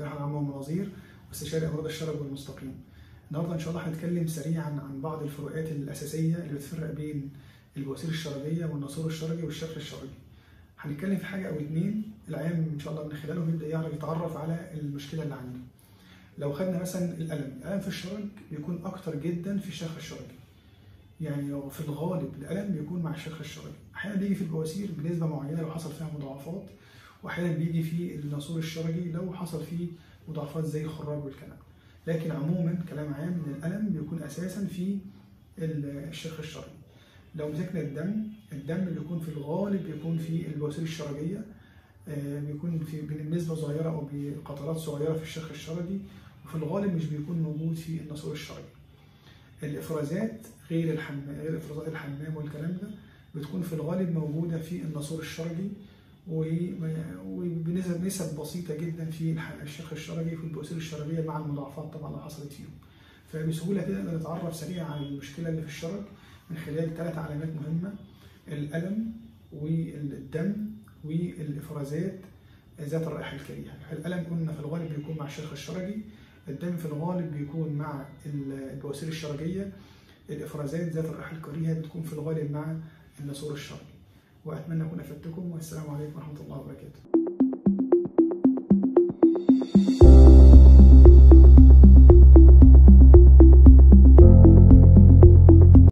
الجراحه العامه والمناظير واستشاري امراض الشرج والمستقيم. النهارده ان شاء الله هنتكلم سريعا عن بعض الفروقات الاساسيه اللي بتفرق بين البواسير الشرجيه والناسور الشرجي والشرخ الشرجي. هنتكلم في حاجه او اتنين العيان ان شاء الله من خلالهم يبدا يعرف يتعرف على المشكله اللي عنده. لو خدنا مثلا الالم، الالم في الشرج بيكون اكتر جدا في الشرخ الشرجي. يعني لو في الغالب الالم بيكون مع الشرخ الشرجي، احيانا بيجي في البواسير بنسبه معينه لو حصل فيها مضاعفات واحيانا بيجي في الناسور الشرجي لو حصل فيه مضاعفات زي الخراج والكلام لكن عموما كلام عام ان الالم بيكون اساسا في الشرخ الشرجي لو مسكنا الدم الدم بيكون في الغالب بيكون في البواسير الشرجيه بيكون في بنسبه صغيره او بقطرات صغيره في الشرخ الشرجي وفي الغالب مش بيكون موجود في الناسور الشرجي الافرازات غير الحمام غير افرازات الحمام والكلام ده بتكون في الغالب موجوده في الناسور الشرجي وبنسب نسب بسيطه جدا في الشرخ الشرجي في البؤسير الشرجيه مع المضاعفات طبعا لو حصلت فيهم فبسهوله كده نقدر نتعرف سريعا على المشكله اللي في الشرج من خلال ثلاث علامات مهمه الالم والدم والافرازات ذات الرائحه الكريهه الالم قلنا في الغالب بيكون مع الشرخ الشرجي الدم في الغالب بيكون مع البواسير الشرجيه الافرازات ذات الرائحه الكريهه بتكون في الغالب مع الناسور الشرجي واتمنى اكون افدتكم والسلام عليكم ورحمه الله وبركاته